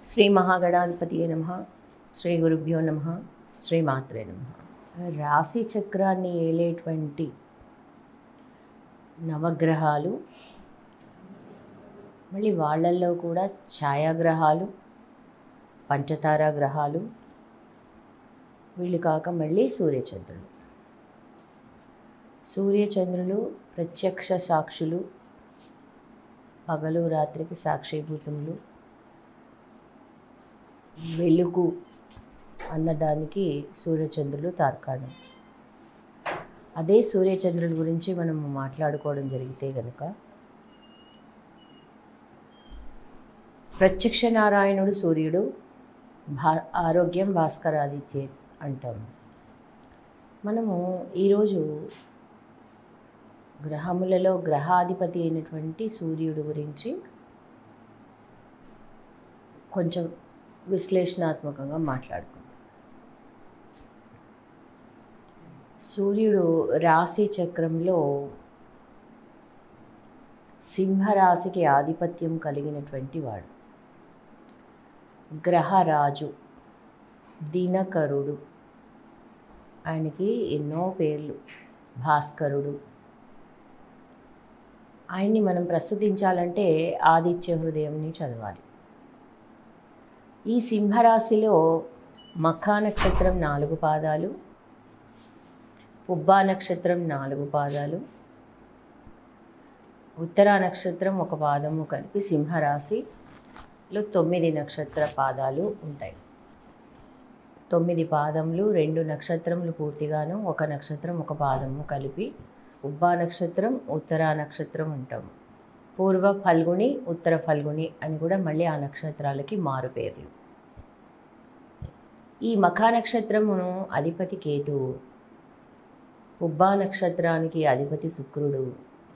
శ్రీ మహాగణాధిపతి నమ శ్రీ గురుభ్యో నమ శ్రీ మాత్రే నమ రాశి చక్రాన్ని ఏలేటువంటి నవగ్రహాలు మళ్ళీ వాళ్ళల్లో కూడా ఛాయాగ్రహాలు పంచతారా గ్రహాలు వీళ్ళు కాక మళ్ళీ సూర్యచంద్రులు సూర్యచంద్రులు ప్రత్యక్ష సాక్షులు పగలు రాత్రికి సాక్షిభూతములు వెలుగు అన్నదానికి సూర్యచంద్రులు తార్కాణం అదే సూర్యచంద్రుల గురించి మనం మాట్లాడుకోవడం జరిగితే కనుక ప్రత్యక్ష నారాయణుడు సూర్యుడు భా ఆరోగ్యం భాస్కరాదిత్య అంటాము మనము ఈరోజు గ్రహములలో గ్రహాధిపతి అయినటువంటి సూర్యుడు గురించి కొంచెం విశ్లేషణాత్మకంగా మాట్లాడుకుందాం సూర్యుడు రాశి చక్రంలో సింహరాశికి ఆధిపత్యం కలిగినటువంటి వాడు గ్రహరాజు దినకరుడు ఆయనకి ఎన్నో పేర్లు భాస్కరుడు ఆయన్ని మనం ప్రస్తుతించాలంటే ఆదిత్య హృదయంని చదవాలి ఈ సింహరాశిలో మఖా నక్షత్రం నాలుగు పాదాలు పుబ్బా నక్షత్రం నాలుగు పాదాలు ఉత్తరా నక్షత్రం ఒక పాదము కలిపి సింహరాశిలో తొమ్మిది నక్షత్ర పాదాలు ఉంటాయి తొమ్మిది పాదములు రెండు నక్షత్రములు పూర్తిగాను ఒక నక్షత్రం ఒక పాదము కలిపి ఉబ్బా నక్షత్రం ఉత్తరా నక్షత్రం ఉంటాము పూర్వ ఫల్గుని ఉత్తర ఫల్గుని అని కూడా మళ్ళీ ఆ నక్షత్రాలకి మారు పేర్లు ఈ మఖా నక్షత్రమును అధిపతి కేతువు ఉబ్బా నక్షత్రానికి అధిపతి శుక్రుడు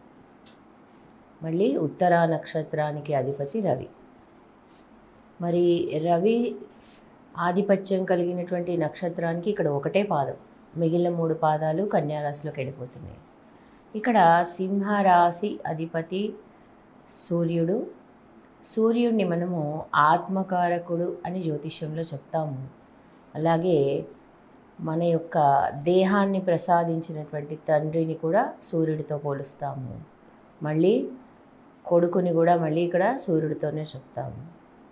మళ్ళీ ఉత్తరా నక్షత్రానికి అధిపతి రవి మరి రవి ఆధిపత్యం కలిగినటువంటి నక్షత్రానికి ఇక్కడ ఒకటే పాదం మిగిలిన మూడు పాదాలు కన్యారాశిలోకి వెళ్ళిపోతున్నాయి ఇక్కడ సింహరాశి అధిపతి సూర్యుడు సూర్యుడిని మనము ఆత్మకారకుడు అని జ్యోతిష్యంలో చెప్తాము అలాగే మన యొక్క దేహాన్ని ప్రసాదించినటువంటి తండ్రిని కూడా సూర్యుడితో పోలుస్తాము మళ్ళీ కొడుకుని కూడా మళ్ళీ ఇక్కడ సూర్యుడితోనే చెప్తాము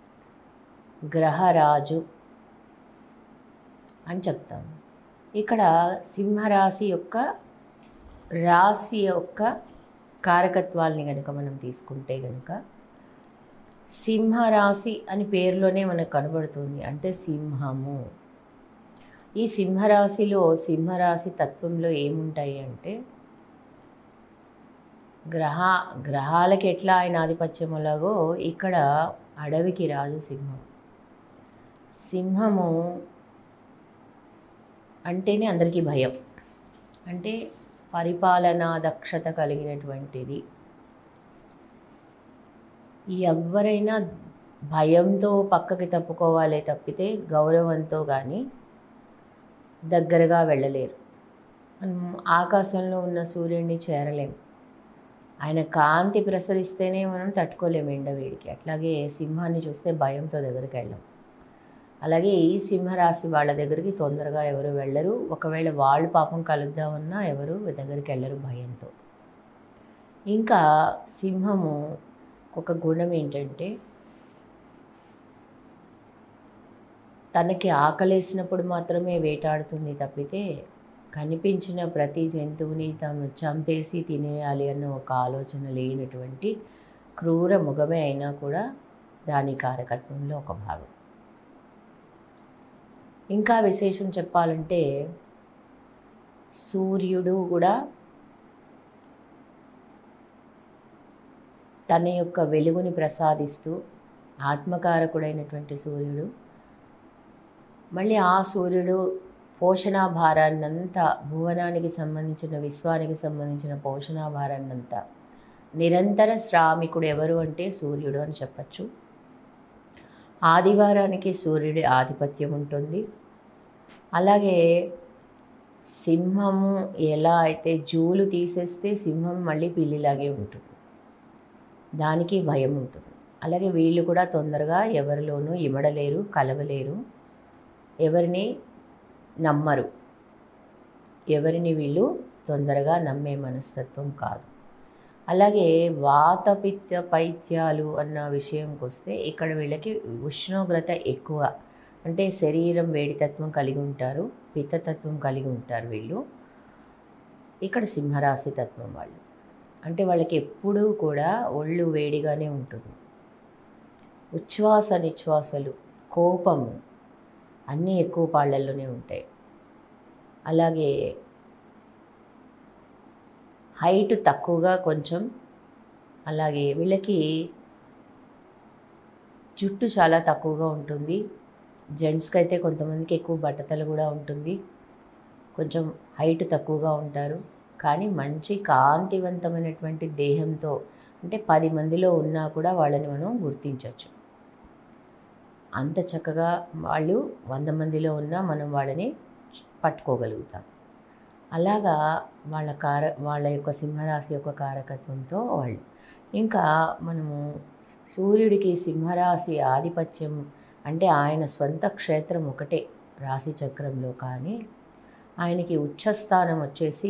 గ్రహరాజు అని చెప్తాము ఇక్కడ సింహరాశి యొక్క రాశి యొక్క కారకత్వాల్ని కనుక మనం తీసుకుంటే కనుక సింహరాశి అని పేరులోనే మనకు కనబడుతుంది అంటే సింహము ఈ సింహరాశిలో సింహరాశి తత్వంలో ఏముంటాయి అంటే గ్రహ గ్రహాలకి ఎట్లా ఆయన ఆధిపత్యం అలాగో ఇక్కడ అడవికి రాజు సింహం సింహము అంటేనే అందరికీ భయం అంటే పరిపాలనా దక్షత కలిగినటువంటిది ఎవరైనా భయంతో పక్కకి తప్పుకోవాలే తప్పితే గౌరవంతో కానీ దగ్గరగా వెళ్ళలేరు మనం ఆకాశంలో ఉన్న సూర్యుడిని చేరలేం ఆయన కాంతి ప్రసరిస్తేనే మనం తట్టుకోలేము ఎండవేడికి అట్లాగే సింహాన్ని చూస్తే భయంతో దగ్గరికి వెళ్ళాం అలాగే ఈ సింహరాశి వాళ్ళ దగ్గరికి తొందరగా ఎవరు వెళ్ళరు ఒకవేళ వాళ్ళు పాపం కలుద్దామన్నా ఎవరు దగ్గరికి వెళ్ళరు భయంతో ఇంకా సింహము ఒక గుణం ఏంటంటే తనకి ఆకలేసినప్పుడు మాత్రమే వేటాడుతుంది తప్పితే కనిపించిన ప్రతి జంతువుని తాము చంపేసి తినేయాలి అన్న ఒక ఆలోచన లేనటువంటి క్రూర ముఖమే అయినా కూడా దాని కారకత్వంలో ఒక భాగం ఇంకా విశేషం చెప్పాలంటే సూర్యుడు కూడా తన యొక్క వెలుగుని ప్రసాదిస్తూ ఆత్మకారకుడైనటువంటి సూర్యుడు మళ్ళీ ఆ సూర్యుడు పోషణ భారాన్నంతా భువనానికి సంబంధించిన విశ్వానికి సంబంధించిన పోషణ భారాన్నంతా నిరంతర శ్రామికుడు ఎవరు అంటే సూర్యుడు అని చెప్పచ్చు ఆదివారానికి సూర్యుడి ఆధిపత్యం ఉంటుంది అలాగే సింహము ఎలా అయితే జూలు తీసేస్తే సింహం మళ్ళీ పిల్లిలాగే ఉంటుంది దానికి భయం ఉంటుంది అలాగే వీళ్ళు కూడా తొందరగా ఎవరిలోనూ ఇమడలేరు కలవలేరు ఎవరిని నమ్మరు ఎవరిని వీళ్ళు తొందరగా నమ్మే మనస్తత్వం కాదు అలాగే వాత పిత్త పైత్యాలు అన్న విషయంకి వస్తే ఇక్కడ వీళ్ళకి ఉష్ణోగ్రత ఎక్కువ అంటే శరీరం వేడితత్వం కలిగి ఉంటారు పిత్తతత్వం కలిగి ఉంటారు వీళ్ళు ఇక్కడ సింహరాశి తత్వం వాళ్ళు అంటే వాళ్ళకి ఎప్పుడూ కూడా ఒళ్ళు వేడిగానే ఉంటుంది ఉచ్ఛ్వాస నిశ్వాసలు కోపము అన్నీ ఎక్కువ పాళ్ళల్లోనే ఉంటాయి అలాగే హైట్ తక్కువగా కొంచెం అలాగే వీళ్ళకి జుట్టు చాలా తక్కువగా ఉంటుంది జెంట్స్కి అయితే కొంతమందికి ఎక్కువ బట్టతలు కూడా ఉంటుంది కొంచెం హైట్ తక్కువగా ఉంటారు కానీ మంచి కాంతివంతమైనటువంటి దేహంతో అంటే పది మందిలో ఉన్నా కూడా వాళ్ళని మనం గుర్తించవచ్చు అంత చక్కగా వాళ్ళు వంద మందిలో ఉన్నా మనం వాళ్ళని పట్టుకోగలుగుతాం అలాగా వాళ్ళ కార వాళ్ళ యొక్క సింహరాశి యొక్క కారకత్వంతో వాళ్ళు ఇంకా మనము సూర్యుడికి సింహరాశి ఆధిపత్యం అంటే ఆయన స్వంత క్షేత్రం ఒకటే రాశి చక్రంలో కానీ ఆయనకి ఉచ్చస్థానం వచ్చేసి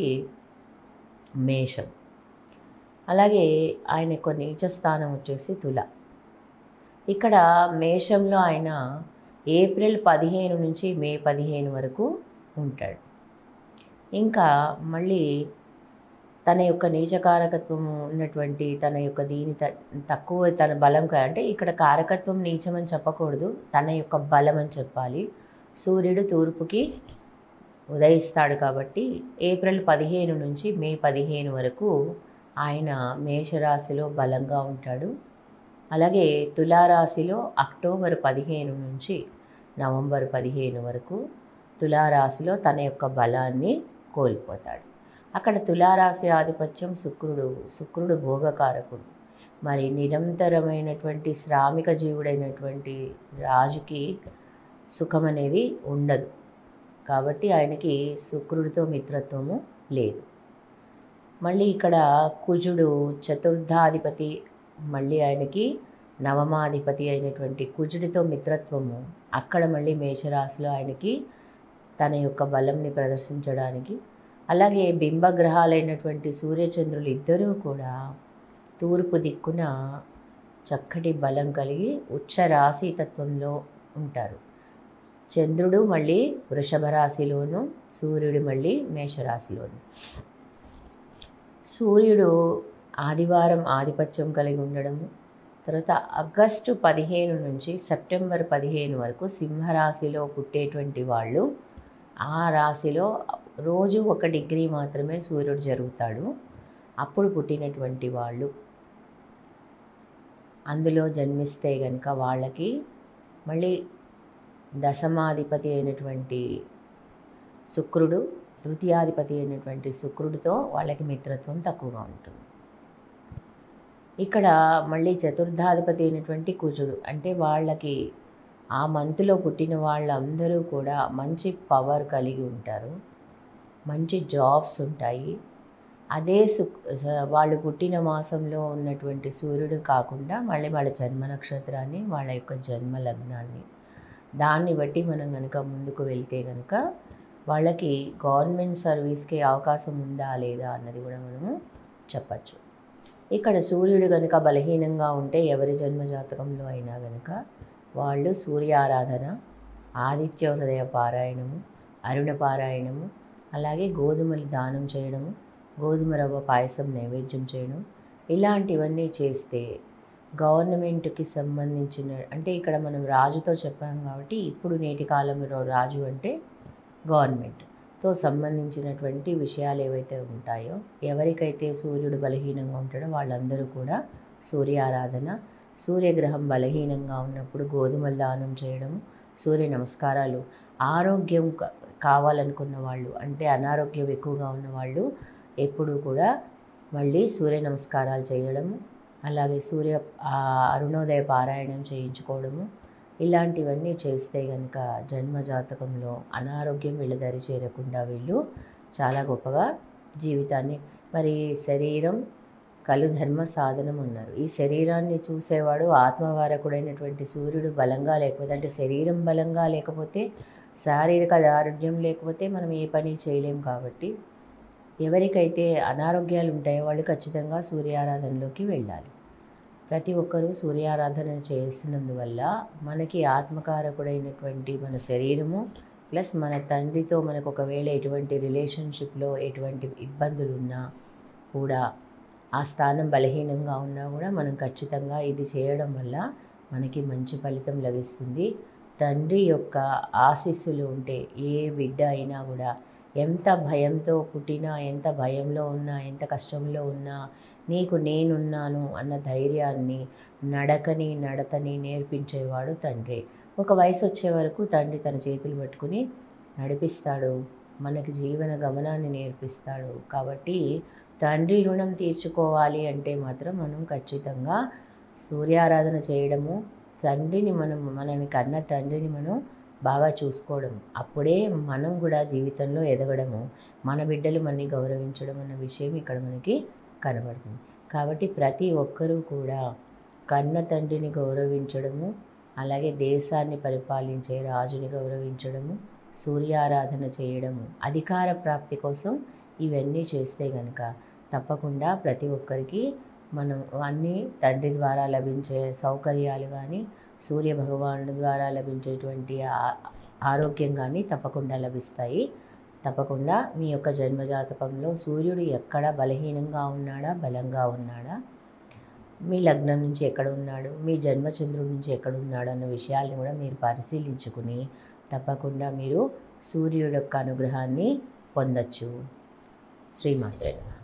మేషం అలాగే ఆయన యొక్క నీచ స్థానం వచ్చేసి తుల ఇక్కడ మేషంలో ఆయన ఏప్రిల్ పదిహేను నుంచి మే పదిహేను వరకు ఉంటాడు ఇంకా మళ్ళీ తన యొక్క నీచకారకత్వము ఉన్నటువంటి తన యొక్క దీని త తక్కువ తన బలం కా- అంటే ఇక్కడ కారకత్వం నీచమని చెప్పకూడదు తన యొక్క బలం అని చెప్పాలి సూర్యుడు తూర్పుకి ఉదయిస్తాడు కాబట్టి ఏప్రిల్ పదిహేను నుంచి మే పదిహేను వరకు ఆయన మేషరాశిలో బలంగా ఉంటాడు అలాగే తులారాశిలో అక్టోబర్ పదిహేను నుంచి నవంబర్ పదిహేను వరకు తులారాశిలో తన యొక్క బలాన్ని కోల్పోతాడు అక్కడ తులారాశి ఆధిపత్యం శుక్రుడు శుక్రుడు భోగకారకుడు మరి నిరంతరమైనటువంటి శ్రామిక జీవుడైనటువంటి రాజుకి సుఖం అనేది ఉండదు కాబట్టి ఆయనకి శుక్రుడితో మిత్రత్వము లేదు మళ్ళీ ఇక్కడ కుజుడు చతుర్థాధిపతి మళ్ళీ ఆయనకి నవమాధిపతి అయినటువంటి కుజుడితో మిత్రత్వము అక్కడ మళ్ళీ మేషరాశిలో ఆయనకి తన యొక్క బలంని ప్రదర్శించడానికి అలాగే బింబగ్రహాలైనటువంటి సూర్యచంద్రులు ఇద్దరూ కూడా తూర్పు దిక్కున చక్కటి బలం కలిగి ఉచ్చ రాశి తత్వంలో ఉంటారు చంద్రుడు మళ్ళీ వృషభ రాశిలోను సూర్యుడు మళ్ళీ మేషరాశిలోను సూర్యుడు ఆదివారం ఆధిపత్యం కలిగి ఉండడము తర్వాత ఆగస్టు పదిహేను నుంచి సెప్టెంబర్ పదిహేను వరకు సింహరాశిలో పుట్టేటువంటి వాళ్ళు ఆ రాశిలో రోజు ఒక డిగ్రీ మాత్రమే సూర్యుడు జరుగుతాడు అప్పుడు పుట్టినటువంటి వాళ్ళు అందులో జన్మిస్తే కనుక వాళ్ళకి మళ్ళీ దశమాధిపతి అయినటువంటి శుక్రుడు తృతీయాధిపతి అయినటువంటి శుక్రుడితో వాళ్ళకి మిత్రత్వం తక్కువగా ఉంటుంది ఇక్కడ మళ్ళీ చతుర్థాధిపతి అయినటువంటి కుజుడు అంటే వాళ్ళకి ఆ మంత్లో పుట్టిన వాళ్ళందరూ కూడా మంచి పవర్ కలిగి ఉంటారు మంచి జాబ్స్ ఉంటాయి అదే సు వాళ్ళు పుట్టిన మాసంలో ఉన్నటువంటి సూర్యుడు కాకుండా మళ్ళీ వాళ్ళ జన్మ నక్షత్రాన్ని వాళ్ళ యొక్క జన్మ లగ్నాన్ని దాన్ని బట్టి మనం కనుక ముందుకు వెళ్తే కనుక వాళ్ళకి గవర్నమెంట్ సర్వీస్కి అవకాశం ఉందా లేదా అన్నది కూడా మనము చెప్పచ్చు ఇక్కడ సూర్యుడు కనుక బలహీనంగా ఉంటే ఎవరి జన్మ జాతకంలో అయినా కనుక వాళ్ళు సూర్యారాధన ఆదిత్య హృదయ పారాయణము అరుణ పారాయణము అలాగే గోధుమలు దానం చేయడము గోధుమ రవ్వ పాయసం నైవేద్యం చేయడం ఇలాంటివన్నీ చేస్తే గవర్నమెంట్కి సంబంధించిన అంటే ఇక్కడ మనం రాజుతో చెప్పాం కాబట్టి ఇప్పుడు నేటి కాలంలో రాజు అంటే గవర్నమెంట్తో సంబంధించినటువంటి విషయాలు ఏవైతే ఉంటాయో ఎవరికైతే సూర్యుడు బలహీనంగా ఉంటాడో వాళ్ళందరూ కూడా సూర్య ఆరాధన సూర్యగ్రహం బలహీనంగా ఉన్నప్పుడు గోధుమల దానం చేయడం సూర్య నమస్కారాలు ఆరోగ్యం కా- కావాలనుకున్న వాళ్ళు అంటే అనారోగ్యం ఎక్కువగా ఉన్న వాళ్ళు ఎప్పుడూ కూడా మళ్ళీ సూర్య నమస్కారాలు చేయడము అలాగే సూర్య ఆ, అరుణోదయ పారాయణం చేయించుకోవడము ఇలాంటివన్నీ చేస్తే కనుక జన్మ జాతకంలో అనారోగ్యం వీళ్ళ దరి చేరకుండా వీళ్ళు చాలా గొప్పగా జీవితాన్ని మరి శరీరం కలు ధర్మ సాధనం అన్నారు ఈ శరీరాన్ని చూసేవాడు ఆత్మకారకుడైనటువంటి సూర్యుడు బలంగా లేకపోతే అంటే శరీరం బలంగా లేకపోతే శారీరక దారుఢ్యం లేకపోతే మనం ఏ పని చేయలేం కాబట్టి ఎవరికైతే అనారోగ్యాలు ఉంటాయో వాళ్ళు ఖచ్చితంగా సూర్యారాధనలోకి వెళ్ళాలి ప్రతి ఒక్కరూ సూర్యారాధన చేసినందువల్ల మనకి ఆత్మకారకుడైనటువంటి మన శరీరము ప్లస్ మన తండ్రితో మనకు ఒకవేళ ఎటువంటి రిలేషన్షిప్లో ఎటువంటి ఇబ్బందులు ఉన్నా కూడా ఆ స్థానం బలహీనంగా ఉన్నా కూడా మనం ఖచ్చితంగా ఇది చేయడం వల్ల మనకి మంచి ఫలితం లభిస్తుంది తండ్రి యొక్క ఆశీస్సులు ఉంటే ఏ బిడ్డ అయినా కూడా ఎంత భయంతో పుట్టినా ఎంత భయంలో ఉన్నా ఎంత కష్టంలో ఉన్నా నీకు నేనున్నాను అన్న ధైర్యాన్ని నడకని నడతని నేర్పించేవాడు తండ్రి ఒక వయసు వచ్చే వరకు తండ్రి తన చేతులు పట్టుకుని నడిపిస్తాడు మనకి జీవన గమనాన్ని నేర్పిస్తాడు కాబట్టి తండ్రి రుణం తీర్చుకోవాలి అంటే మాత్రం మనం ఖచ్చితంగా సూర్యారాధన చేయడము తండ్రిని మనం మనని కన్న తండ్రిని మనం బాగా చూసుకోవడం అప్పుడే మనం కూడా జీవితంలో ఎదగడము మన బిడ్డలు మనని గౌరవించడం అన్న విషయం ఇక్కడ మనకి కనబడుతుంది కాబట్టి ప్రతి ఒక్కరూ కూడా కన్న తండ్రిని గౌరవించడము అలాగే దేశాన్ని పరిపాలించే రాజుని గౌరవించడము సూర్యారాధన చేయడము అధికార ప్రాప్తి కోసం ఇవన్నీ చేస్తే కనుక తప్పకుండా ప్రతి ఒక్కరికి మనం అన్నీ తండ్రి ద్వారా లభించే సౌకర్యాలు కానీ సూర్య భగవానుడి ద్వారా లభించేటువంటి ఆ- ఆరోగ్యం కానీ తప్పకుండా లభిస్తాయి తప్పకుండా మీ యొక్క జన్మజాతకంలో సూర్యుడు ఎక్కడ బలహీనంగా ఉన్నాడా బలంగా ఉన్నాడా మీ లగ్నం నుంచి ఎక్కడ ఉన్నాడు మీ జన్మచంద్రుడి నుంచి ఎక్కడ ఉన్నాడు అన్న విషయాల్ని కూడా మీరు పరిశీలించుకుని తప్పకుండా మీరు సూర్యుడు యొక్క అనుగ్రహాన్ని పొందొచ్చు శ్రీమాత్రే నమః.